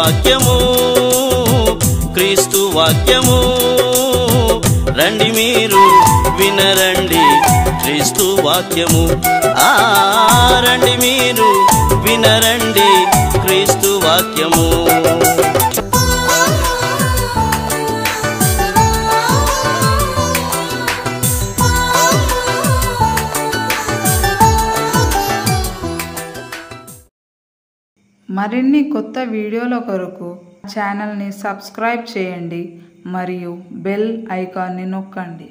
వాక్యము క్రీస్తు వాక్యము రండి మీరు వినరండి క్రీస్తు వాక్యము ఆ రండి మీరు వినరండి క్రీస్తు వాక్యము మరిన్ని కొత్త వీడియోల కొరకు ఛానల్ని సబ్స్క్రైబ్ చేయండి మరియు బెల్ ఐకాన్ని నొక్కండి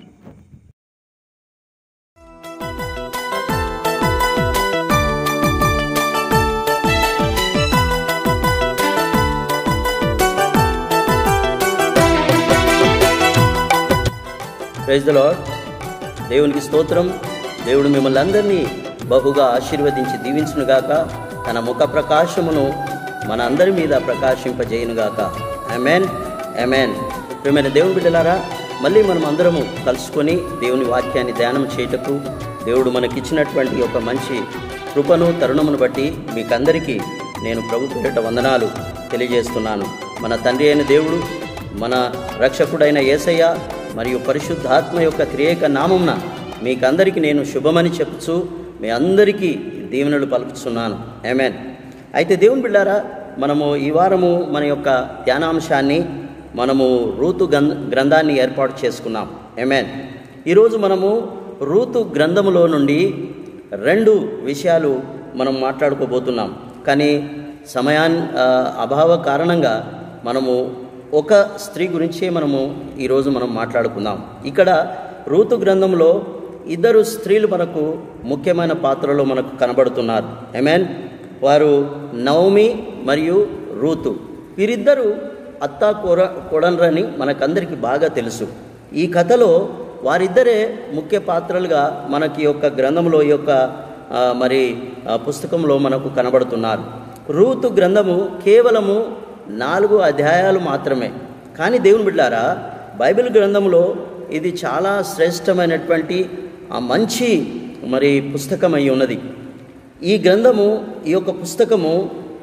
ప్రైజ్ ద లార్డ్ దేవునికి స్తోత్రం దేవుడు మిమ్మల్ని అందరినీ బహుగా ఆశీర్వదించి దీవించునుగాక తన ముఖ ప్రకాశమును మన అందరి మీద ప్రకాశింపజేయునుగాక అమెన్ అమెన్ ప్రియమైన దేవుని బిడ్డలారా మళ్ళీ మనం అందరము కలుసుకొని దేవుని వాక్యాన్ని ధ్యానం చేయటకు దేవుడు మనకిచ్చినటువంటి ఒక మంచి కృపను తరుణమును బట్టి మీకందరికీ నేను ప్రభు పేరిట వందనాలు తెలియజేస్తున్నాను మన తండ్రి అయిన దేవుడు మన రక్షకుడైన యేసయ్య మరియు పరిశుద్ధాత్మ యొక్క త్రియేక నామంన మీకందరికీ నేను శుభమని చెప్పుచు మీ అందరికీ దీవెనలు పలుకుతున్నాను ఆమెన్ అయితే దేవుని బిళ్ళారా మనము ఈ వారము మన యొక్క ధ్యానాంశాన్ని మనము రూతు గం- గ్రంథాన్ని ఏర్పాటు చేసుకున్నాం ఆమెన్ ఈరోజు మనము రూతు గ్రంథములో నుండి రెండు విషయాలు మనం మాట్లాడుకోబోతున్నాం కానీ సమయాన్ ఆ, అభావ కారణంగా మనము ఒక స్త్రీ గురించే మనము ఈరోజు మనం మాట్లాడుకుందాం ఇక్కడ రూతు గ్రంథంలో ఇద్దరు స్త్రీలు మనకు ముఖ్యమైన పాత్రలో మనకు కనబడుతున్నారు ఐమీన్ వారు నవమి మరియు రూతు వీరిద్దరూ అత్తా కొర కొడన్రని మనకందరికీ బాగా తెలుసు ఈ కథలో వారిద్దరే ముఖ్య పాత్రలుగా మనకి ఈ యొక్క గ్రంథంలో ఈ యొక్క ఆ, మరి ఆ, పుస్తకంలో మనకు కనబడుతున్నారు రూతు గ్రంథము కేవలము నాలుగు అధ్యాయాలు మాత్రమే కానీ దేవుని బిడ్డారా బైబిల్ గ్రంథంలో ఇది చాలా శ్రేష్టమైనటువంటి ఆ మంచి మరి పుస్తకం అయి ఉన్నది ఈ గ్రంథము ఈ యొక్క పుస్తకము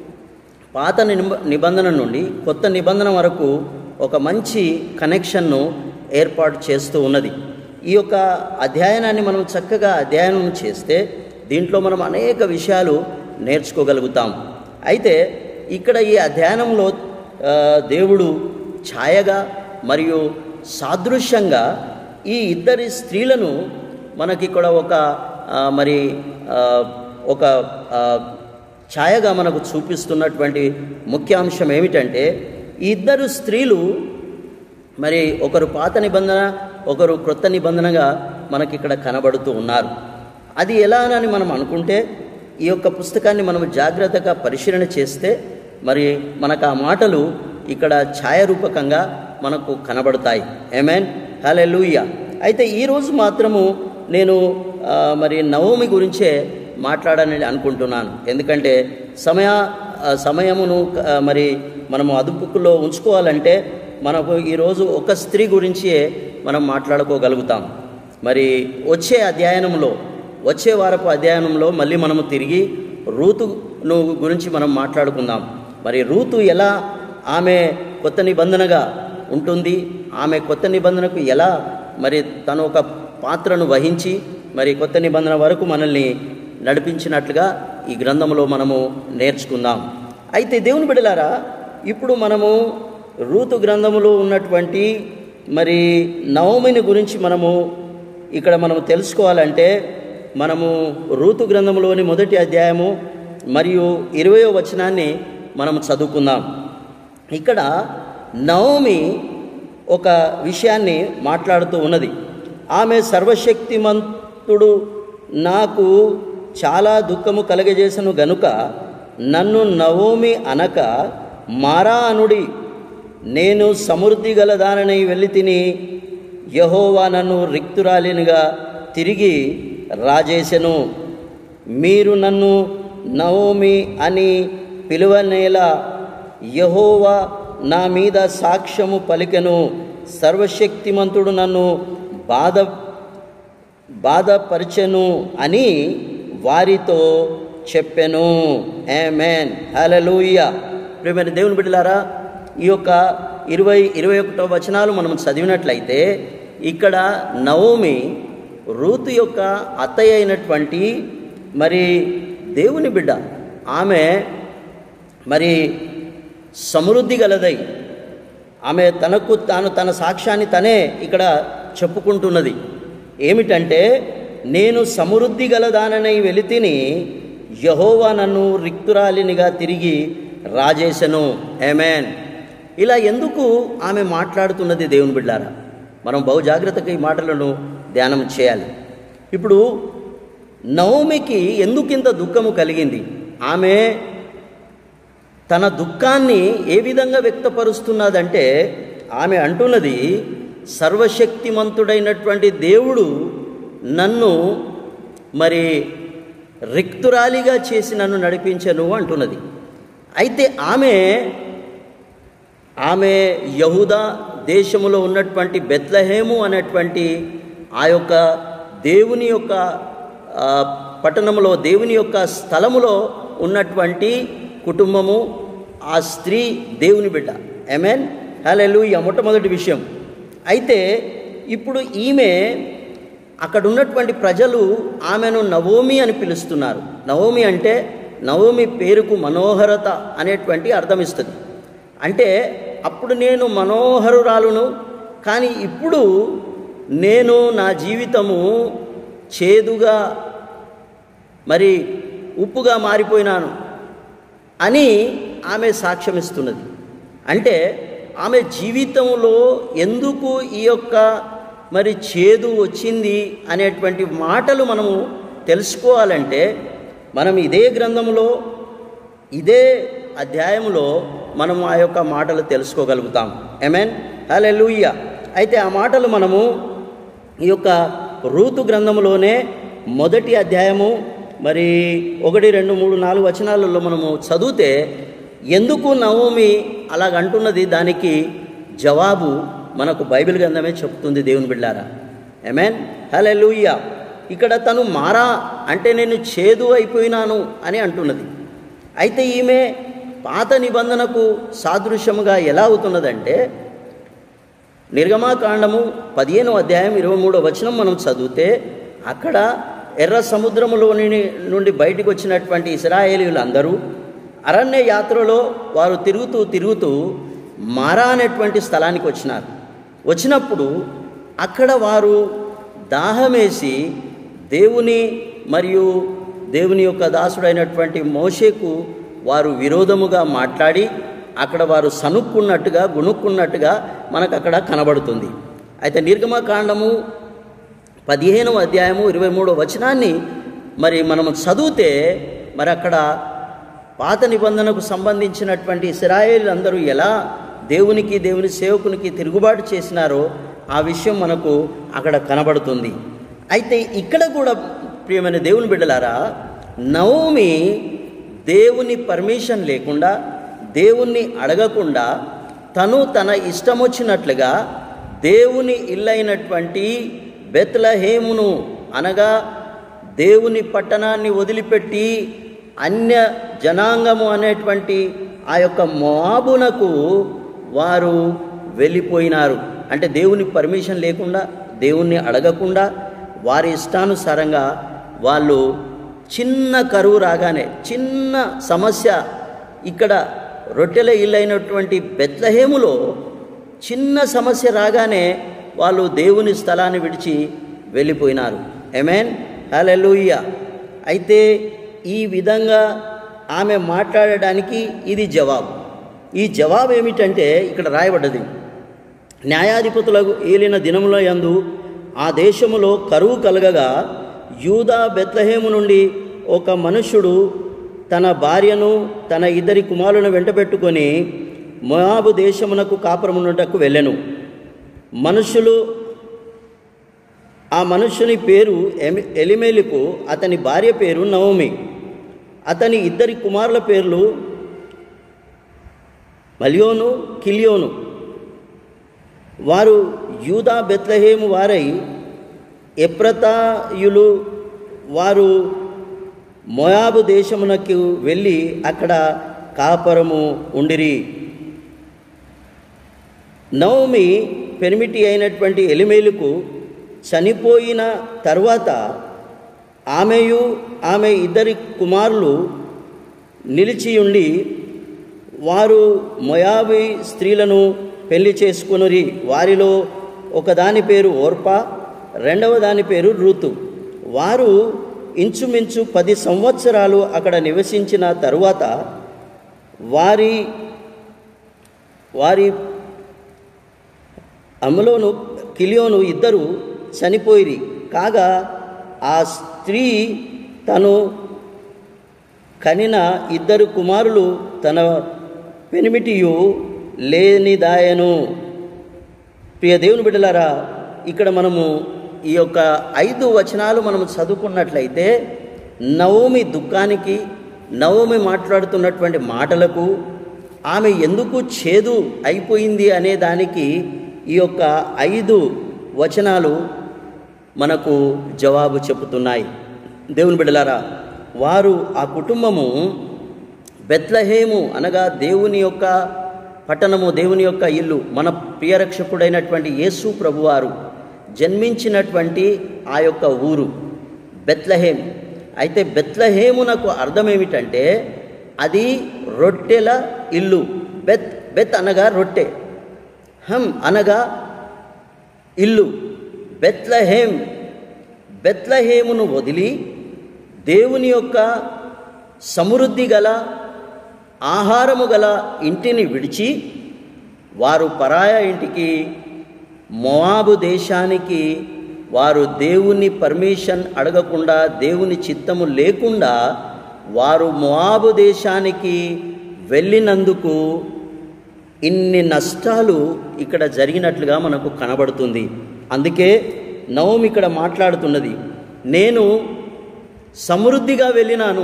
పాత నిబ నిబంధన నుండి కొత్త నిబంధన వరకు ఒక మంచి కనెక్షన్ను ఏర్పాటు చేస్తూ ఉన్నది ఈ యొక్క అధ్యయనాన్ని మనం చక్కగా అధ్యయనం చేస్తే దీంట్లో మనం అనేక విషయాలు నేర్చుకోగలుగుతాం అయితే ఇక్కడ ఈ అధ్యయనంలో ఆ, దేవుడు ఛాయగా మరియు సాదృశ్యంగా ఈ ఇద్దరి స్త్రీలను మనకి ఇక్కడ ఒక ఆ, మరి ఆ, ఒక ఆ, ఛాయగా మనకు చూపిస్తున్నటువంటి ముఖ్య అంశం ఏమిటంటే ఈ ఇద్దరు స్త్రీలు మరి ఒకరు పాత నిబంధన ఒకరు క్రొత్త నిబంధనగా మనకి ఇక్కడ కనబడుతూ ఉన్నారు అది ఎలా అని మనం అనుకుంటే ఈ యొక్క పుస్తకాన్ని మనం జాగ్రత్తగా పరిశీలన చేస్తే మరి మనకు ఆ మాటలు ఇక్కడ ఛాయారూపకంగా మనకు కనబడతాయి ఏమేన్ హలే అయితే ఈరోజు మాత్రము నేను ఆ, మరి నవమి గురించే మాట్లాడాలని అనుకుంటున్నాను ఎందుకంటే సమయ ఆ, సమయమును ఆ, మరి మనము అదుపులో ఉంచుకోవాలంటే మనకు ఈరోజు ఒక స్త్రీ గురించే మనం మాట్లాడుకోగలుగుతాం మరి వచ్చే అధ్యయనంలో వచ్చే వారపు అధ్యయనంలో మళ్ళీ మనము తిరిగి రూతును గురించి మనం మాట్లాడుకుందాం మరి రూతు ఎలా ఆమె కొత్త నిబంధనగా ఉంటుంది ఆమె కొత్త నిబంధనకు ఎలా మరి తను ఒక పాత్రను వహించి మరి కొత్త నిబంధన వరకు మనల్ని నడిపించినట్లుగా ఈ గ్రంథంలో మనము నేర్చుకుందాం అయితే దేవుని బిడలారా ఇప్పుడు మనము రూతు గ్రంథములో ఉన్నటువంటి మరి నవమిని గురించి మనము ఇక్కడ మనం తెలుసుకోవాలంటే మనము రూతు గ్రంథంలోని మొదటి అధ్యాయము మరియు ఇరవయో వచనాన్ని మనం చదువుకుందాం ఇక్కడ నవమి ఒక విషయాన్ని మాట్లాడుతూ ఉన్నది ఆమె సర్వశక్తిమంతుడు నాకు చాలా దుఃఖము కలగజేసను గనుక నన్ను నవోమి అనక మారా అనుడి నేను సమృద్ధి గలదానని వెళ్ళి తిని యహోవా నన్ను రిక్తురాలినిగా తిరిగి రాజేసెను మీరు నన్ను నవోమి అని పిలువనేలా యహోవా నా మీద సాక్ష్యము పలికెను సర్వశక్తిమంతుడు నన్ను బాధ బాధపరచెను అని వారితో చెప్పెను ఆమెన్ హల్లెలూయా ప్రియమైన దేవుని బిడ్డలారా ఈ యొక్క ఇరవై ఇరవై ఒకటో వచనాలు మనం చదివినట్లయితే ఇక్కడ నవోమి రూతు యొక్క అత్తయ్య అయినటువంటి మరి దేవుని బిడ్డ ఆమె మరి సమృద్ధి గలదై ఆమె తనకు తాను తన సాక్ష్యాన్ని తనే ఇక్కడ చెప్పుకుంటున్నది ఏమిటంటే నేను సమృద్ధి గలదాననై వెలితిని యహోవా నన్ను రిక్తురాలినిగా తిరిగి రాజేశను ఏమేన్ ఇలా ఎందుకు ఆమె మాట్లాడుతున్నది దేవుని బిడ్డారా మనం బహు జాగ్రత్తగా ఈ మాటలను ధ్యానం చేయాలి ఇప్పుడు నవమికి ఎందుకింత దుఃఖము కలిగింది ఆమె తన దుఃఖాన్ని ఏ విధంగా వ్యక్తపరుస్తున్నదంటే ఆమె అంటున్నది సర్వశక్తిమంతుడైనటువంటి దేవుడు నన్ను మరి రిక్తురాలిగా చేసి నన్ను నడిపించను అంటున్నది అయితే ఆమె ఆమె యహూదా దేశములో ఉన్నటువంటి బెత్లహేము అనేటువంటి ఆ యొక్క దేవుని యొక్క ఆ, పట్టణంలో దేవుని యొక్క స్థలములో ఉన్నటువంటి కుటుంబము ఆ స్త్రీ దేవుని బిడ్డ ఎమెన్ హలెలు ఈ మొట్టమొదటి విషయం అయితే ఇప్పుడు ఈమె అక్కడ ఉన్నటువంటి ప్రజలు ఆమెను నవోమి అని పిలుస్తున్నారు నవోమి అంటే నవోమి పేరుకు మనోహరత అనేటువంటి అర్థం ఇస్తుంది అంటే అప్పుడు నేను మనోహరురాలును కానీ ఇప్పుడు నేను నా జీవితము చేదుగా మరి ఉప్పుగా మారిపోయినాను అని ఆమె సాక్ష్యం ఇస్తున్నది అంటే ఆమె జీవితంలో ఎందుకు ఈ యొక్క మరి చేదు వచ్చింది అనేటువంటి మాటలు మనము తెలుసుకోవాలంటే మనం ఇదే గ్రంథంలో ఇదే అధ్యాయంలో మనం ఆ యొక్క మాటలు తెలుసుకోగలుగుతాం ఎమెన్ హలెలూయ అయితే ఆ మాటలు మనము ఈ యొక్క రూతు గ్రంథంలోనే మొదటి అధ్యాయము మరి ఒకటి రెండు మూడు నాలుగు వచనాలలో మనము చదివితే ఎందుకు నవోమి అలాగంటున్నది దానికి జవాబు మనకు బైబిల్ గ్రంథమే చెప్తుంది దేవుని బిడ్డారా ఎమెన్ హలే ఇక్కడ తను మారా అంటే నేను చేదు అయిపోయినాను అని అంటున్నది అయితే ఈమె పాత నిబంధనకు సాదృశ్యముగా ఎలా అవుతున్నదంటే నిర్గమాకాండము పదిహేను అధ్యాయం ఇరవై మూడో వచనం మనం చదివితే అక్కడ ఎర్ర సముద్రములోని నుండి బయటికి వచ్చినటువంటి ఇస్రాయేలీలందరూ అరణ్య యాత్రలో వారు తిరుగుతూ తిరుగుతూ మారా అనేటువంటి స్థలానికి వచ్చినారు వచ్చినప్పుడు అక్కడ వారు దాహమేసి దేవుని మరియు దేవుని యొక్క దాసుడైనటువంటి మోషేకు వారు విరోధముగా మాట్లాడి అక్కడ వారు సనుక్కున్నట్టుగా గుణుక్కున్నట్టుగా మనకు అక్కడ కనబడుతుంది అయితే నిర్గమకాండము పదిహేనవ అధ్యాయము ఇరవై మూడో వచనాన్ని మరి మనం చదివితే మరి అక్కడ పాత నిబంధనకు సంబంధించినటువంటి ఇస్రాయేల్ అందరూ ఎలా దేవునికి దేవుని సేవకునికి తిరుగుబాటు చేసినారో ఆ విషయం మనకు అక్కడ కనబడుతుంది అయితే ఇక్కడ కూడా ప్రియమైన దేవుని బిడ్డలారా నవమి దేవుని పర్మిషన్ లేకుండా దేవుణ్ణి అడగకుండా తను తన ఇష్టం వచ్చినట్లుగా దేవుని ఇల్లైనటువంటి బెత్లహేమును అనగా దేవుని పట్టణాన్ని వదిలిపెట్టి అన్య జనాంగము అనేటువంటి ఆ యొక్క మోాబునకు వారు వెళ్ళిపోయినారు అంటే దేవుని పర్మిషన్ లేకుండా దేవుణ్ణి అడగకుండా వారి ఇష్టానుసారంగా వాళ్ళు చిన్న కరువు రాగానే చిన్న సమస్య ఇక్కడ రొట్టెల ఇల్లైనటువంటి బెత్లహేములో చిన్న సమస్య రాగానే వాళ్ళు దేవుని స్థలాన్ని విడిచి వెళ్ళిపోయినారు ఎమెన్ హలెలూయ అయితే ఈ విధంగా ఆమె మాట్లాడడానికి ఇది జవాబు ఈ జవాబు ఏమిటంటే ఇక్కడ రాయబడ్డది న్యాయాధిపతులకు ఏలిన దినముల యందు ఆ దేశములో కరువు కలగగా యూదా బెత్లహేము నుండి ఒక మనుష్యుడు తన భార్యను తన ఇద్దరి కుమారులను వెంటబెట్టుకొని మొయాబు దేశమునకు కాపురమునటకు వెళ్ళెను మనుషులు ఆ మనుష్యుని పేరు ఎమి ఎలిమేలికు అతని భార్య పేరు నవమి అతని ఇద్దరి కుమారుల పేర్లు మలియోను కిలియోను వారు యూదా బెత్లహేము వారై ఎప్రతాయులు వారు మోయాబు దేశమునకు వెళ్ళి అక్కడ కాపరము ఉండిరి నవమి పెనిమిటి అయినటువంటి ఎలిమేలుకు చనిపోయిన తర్వాత ఆమెయు ఆమె ఇద్దరి కుమారులు నిలిచి ఉండి వారు మొయాబి స్త్రీలను పెళ్లి చేసుకుని వారిలో ఒకదాని పేరు ఓర్ప రెండవ దాని పేరు ఋతు వారు ఇంచుమించు పది సంవత్సరాలు అక్కడ నివసించిన తరువాత వారి వారి అమలోను కిలియోను ఇద్దరు చనిపోయిరి కాగా ఆ స్త్రీ తను కనిన ఇద్దరు కుమారులు తన పెనిమిటియు లేనిదాయను ప్రియ దేవుని బిడ్డలారా ఇక్కడ మనము ఈ యొక్క ఐదు వచనాలు మనం చదువుకున్నట్లయితే నవమి దుఃఖానికి నవమి మాట్లాడుతున్నటువంటి మాటలకు ఆమె ఎందుకు చేదు అయిపోయింది అనే దానికి ఈ యొక్క ఐదు వచనాలు మనకు జవాబు చెబుతున్నాయి దేవుని బిడ్డలారా వారు ఆ కుటుంబము బెత్లహేము అనగా దేవుని యొక్క పట్టణము దేవుని యొక్క ఇల్లు మన ప్రియరక్షకుడైనటువంటి యేసు ప్రభువారు జన్మించినటువంటి ఆ యొక్క ఊరు బెత్లహేం అయితే బెత్లహేమునకు అర్థం ఏమిటంటే అది రొట్టెల ఇల్లు బెత్ బెత్ అనగా రొట్టె హం అనగా ఇల్లు బెత్లహేం బెత్లహేమును వదిలి దేవుని యొక్క సమృద్ధి గల ఆహారము గల ఇంటిని విడిచి వారు పరాయ ఇంటికి మోవాబు దేశానికి వారు దేవుని పర్మిషన్ అడగకుండా దేవుని చిత్తము లేకుండా వారు మోవాబు దేశానికి వెళ్ళినందుకు ఇన్ని నష్టాలు ఇక్కడ జరిగినట్లుగా మనకు కనబడుతుంది అందుకే నవమి ఇక్కడ మాట్లాడుతున్నది నేను సమృద్ధిగా వెళ్ళినాను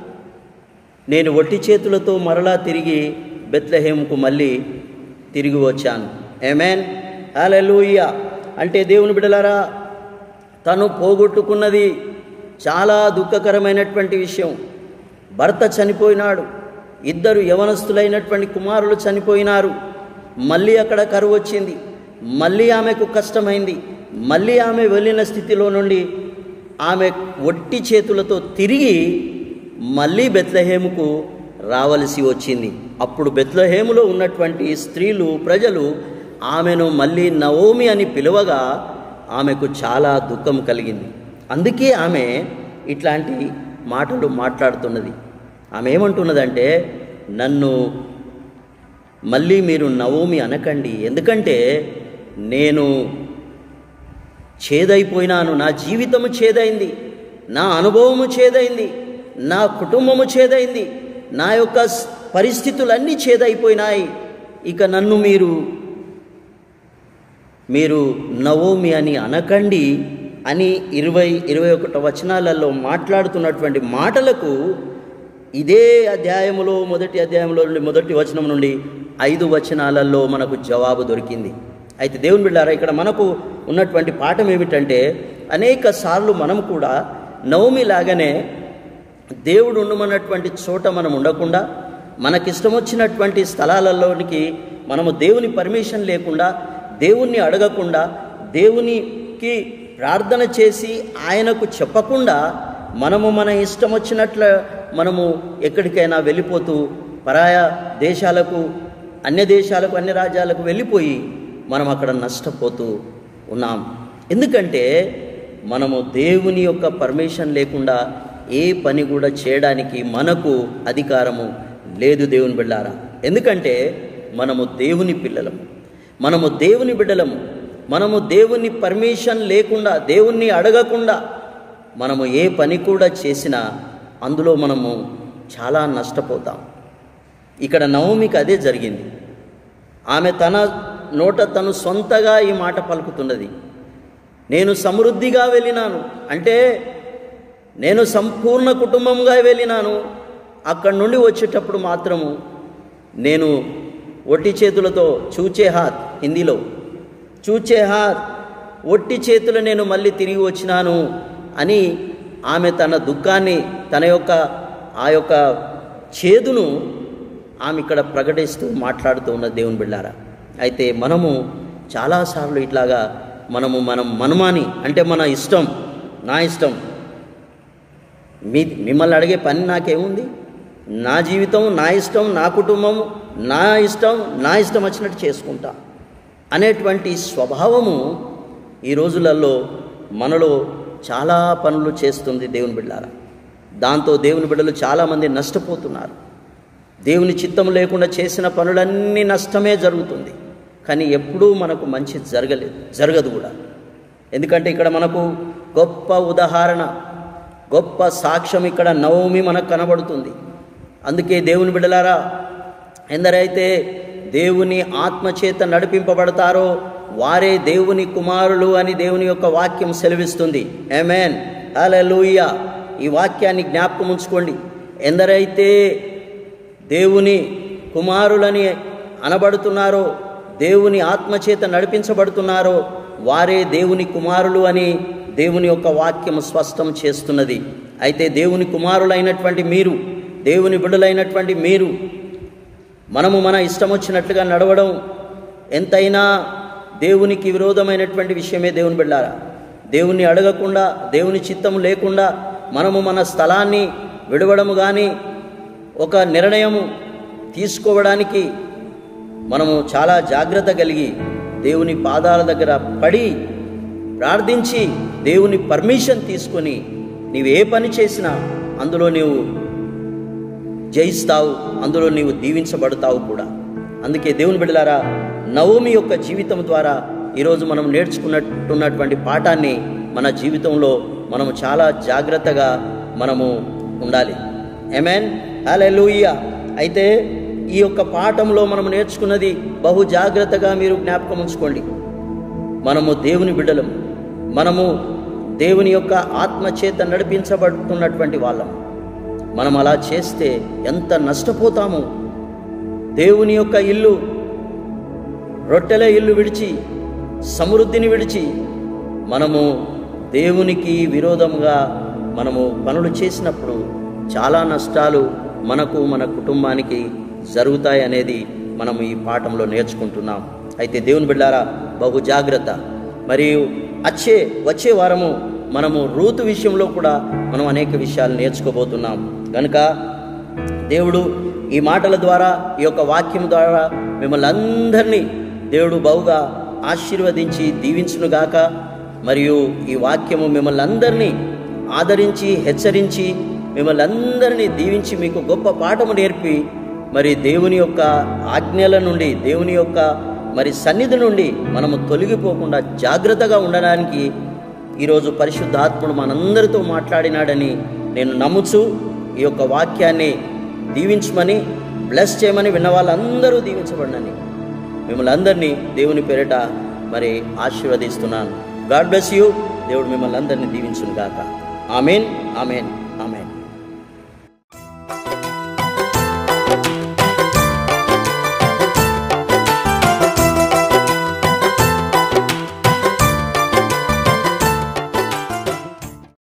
నేను ఒట్టి చేతులతో మరలా తిరిగి బెత్లహేముకు మళ్ళీ తిరిగి వచ్చాను ఏమేన్ హల్లెలూయ అంటే దేవుని బిడలారా తను పోగొట్టుకున్నది చాలా దుఃఖకరమైనటువంటి విషయం భర్త చనిపోయినాడు ఇద్దరు యవనస్తులైనటువంటి కుమారులు చనిపోయినారు మళ్ళీ అక్కడ కరువు వచ్చింది మళ్ళీ ఆమెకు కష్టమైంది మళ్ళీ ఆమె వెళ్ళిన స్థితిలో నుండి ఆమె ఒట్టి చేతులతో తిరిగి మళ్ళీ బెత్లహేముకు రావలసి వచ్చింది అప్పుడు బెత్లహేములో ఉన్నటువంటి స్త్రీలు ప్రజలు ఆమెను మళ్ళీ నవోమి అని పిలువగా ఆమెకు చాలా దుఃఖం కలిగింది అందుకే ఆమె ఇట్లాంటి మాటలు మాట్లాడుతున్నది ఆమె ఏమంటున్నదంటే నన్ను మళ్ళీ మీరు నవోమి అనకండి ఎందుకంటే నేను చేదైపోయినాను నా జీవితము చేదైంది నా అనుభవము చేదైంది నా కుటుంబము చేదైంది నా యొక్క స్- పరిస్థితులన్నీ చేదైపోయినాయి ఇక నన్ను మీరు మీరు నవోమి అని అనకండి అని ఇరవై ఇరవై ఒకటి వచనాలలో మాట్లాడుతున్నటువంటి మాటలకు ఇదే అధ్యాయములో మొదటి అధ్యాయంలో నుండి మొదటి వచనం నుండి ఐదు వచనాలలో మనకు జవాబు దొరికింది అయితే దేవుని బిడ్డారా ఇక్కడ మనకు ఉన్నటువంటి పాఠం ఏమిటంటే అనేక సార్లు మనం కూడా నవమి లాగానే దేవుడు ఉండమన్నటువంటి చోట మనం ఉండకుండా మనకిష్టం వచ్చినటువంటి స్థలాలలోనికి మనము దేవుని పర్మిషన్ లేకుండా దేవుణ్ణి అడగకుండా దేవునికి ప్రార్థన చేసి ఆయనకు చెప్పకుండా మనము మన ఇష్టం వచ్చినట్ల మనము ఎక్కడికైనా వెళ్ళిపోతూ పరాయ దేశాలకు అన్య దేశాలకు అన్య రాజ్యాలకు వెళ్ళిపోయి మనం అక్కడ నష్టపోతూ ఉన్నాం ఎందుకంటే మనము దేవుని యొక్క పర్మిషన్ లేకుండా ఏ పని కూడా చేయడానికి మనకు అధికారము లేదు దేవుని బిడ్డారా ఎందుకంటే మనము దేవుని పిల్లలము మనము దేవుని బిడ్డలము మనము దేవుని పర్మిషన్ లేకుండా దేవుణ్ణి అడగకుండా మనము ఏ పని కూడా చేసినా అందులో మనము చాలా నష్టపోతాం ఇక్కడ నవమికి అదే జరిగింది ఆమె తన నోట తను సొంతగా ఈ మాట పలుకుతున్నది నేను సమృద్ధిగా వెళ్ళినాను అంటే నేను సంపూర్ణ కుటుంబంగా వెళ్ళినాను అక్కడి నుండి వచ్చేటప్పుడు మాత్రము నేను ఒట్టి చేతులతో చూచే హాత్ హిందీలో చూచే హాత్ ఒట్టి చేతులు నేను మళ్ళీ తిరిగి వచ్చినాను అని ఆమె తన దుఃఖాన్ని తన యొక్క ఆ యొక్క చేదును ఆమె ఇక్కడ ప్రకటిస్తూ మాట్లాడుతూ ఉన్న దేవుని బిళ్ళారా అయితే మనము చాలాసార్లు ఇట్లాగా మనము మనం మనమాని అంటే మన ఇష్టం నా ఇష్టం మీ మిమ్మల్ని అడిగే పని నాకేముంది నా జీవితం నా ఇష్టం నా కుటుంబం నా ఇష్టం నా ఇష్టం వచ్చినట్టు చేసుకుంటా అనేటువంటి స్వభావము ఈ రోజులలో మనలో చాలా పనులు చేస్తుంది దేవుని బిడ్డారా దాంతో దేవుని బిడ్డలు చాలామంది నష్టపోతున్నారు దేవుని చిత్తం లేకుండా చేసిన పనులన్నీ నష్టమే జరుగుతుంది కానీ ఎప్పుడూ మనకు మంచి జరగలేదు జరగదు కూడా ఎందుకంటే ఇక్కడ మనకు గొప్ప ఉదాహరణ గొప్ప సాక్ష్యం ఇక్కడ నవమి మనకు కనబడుతుంది అందుకే దేవుని బిడ్డలారా ఎందరైతే దేవుని ఆత్మచేత నడిపింపబడతారో వారే దేవుని కుమారులు అని దేవుని యొక్క వాక్యం సెలవిస్తుంది ఏమేన్ హల్లెలూయా ఈ వాక్యాన్ని జ్ఞాపకం ఉంచుకోండి ఎందరైతే దేవుని కుమారులని అనబడుతున్నారో దేవుని ఆత్మచేత నడిపించబడుతున్నారో వారే దేవుని కుమారులు అని దేవుని యొక్క వాక్యం స్పష్టం చేస్తున్నది అయితే దేవుని కుమారులైనటువంటి మీరు దేవుని బిడ్డలైనటువంటి మీరు మనము మన ఇష్టం వచ్చినట్లుగా నడవడం ఎంతైనా దేవునికి విరోధమైనటువంటి విషయమే దేవుని బిడ్డారా దేవుని అడగకుండా దేవుని చిత్తం లేకుండా మనము మన స్థలాన్ని విడవడము కానీ ఒక నిర్ణయము తీసుకోవడానికి మనము చాలా జాగ్రత్త కలిగి దేవుని పాదాల దగ్గర పడి ప్రార్థించి దేవుని పర్మిషన్ తీసుకొని నీవు ఏ పని చేసినా అందులో నీవు జయిస్తావు అందులో నీవు దీవించబడతావు కూడా అందుకే దేవుని బిడ్డలారా నవమి యొక్క జీవితం ద్వారా ఈరోజు మనం నేర్చుకున్నట్టున్నటువంటి పాఠాన్ని మన జీవితంలో మనము చాలా జాగ్రత్తగా మనము ఉండాలి ఎమెన్ హల్లెలూయా అయితే ఈ యొక్క పాఠంలో మనం నేర్చుకున్నది బహు జాగ్రత్తగా మీరు జ్ఞాపకం ఉంచుకోండి మనము దేవుని బిడ్డలం మనము దేవుని యొక్క ఆత్మచేత నడిపించబడుతున్నటువంటి వాళ్ళం మనం అలా చేస్తే ఎంత నష్టపోతాము దేవుని యొక్క ఇల్లు రొట్టెల ఇల్లు విడిచి సమృద్ధిని విడిచి మనము దేవునికి విరోధంగా మనము పనులు చేసినప్పుడు చాలా నష్టాలు మనకు మన కుటుంబానికి జరుగుతాయి అనేది మనం ఈ పాఠంలో నేర్చుకుంటున్నాం అయితే దేవుని బిడ్డారా బహు జాగ్రత్త మరియు వచ్చే వచ్చే వారము మనము రూతు విషయంలో కూడా మనం అనేక విషయాలు నేర్చుకోబోతున్నాం కనుక దేవుడు ఈ మాటల ద్వారా ఈ యొక్క వాక్యం ద్వారా మిమ్మల్ని అందరినీ దేవుడు బహుగా ఆశీర్వదించి దీవించునుగాక మరియు ఈ వాక్యము మిమ్మల్ని అందరినీ ఆదరించి హెచ్చరించి మిమ్మల్ని అందరినీ దీవించి మీకు గొప్ప పాఠము నేర్పి మరి దేవుని యొక్క ఆజ్ఞల నుండి దేవుని యొక్క మరి సన్నిధి నుండి మనము తొలగిపోకుండా జాగ్రత్తగా ఉండడానికి ఈరోజు పరిశుద్ధాత్ముడు మనందరితో మాట్లాడినాడని నేను నమ్ముచు ఈ యొక్క వాక్యాన్ని దీవించమని బ్లెస్ చేయమని విన్న వాళ్ళందరూ దీవించబడినని మిమ్మల్ని అందరినీ దేవుని పేరిట మరి ఆశీర్వదిస్తున్నాను గాడ్ బ్లెస్ యూ దేవుడు మిమ్మల్ని అందరినీ దీవించును గాక ఆమెన్ ఆమెన్ ఆమెన్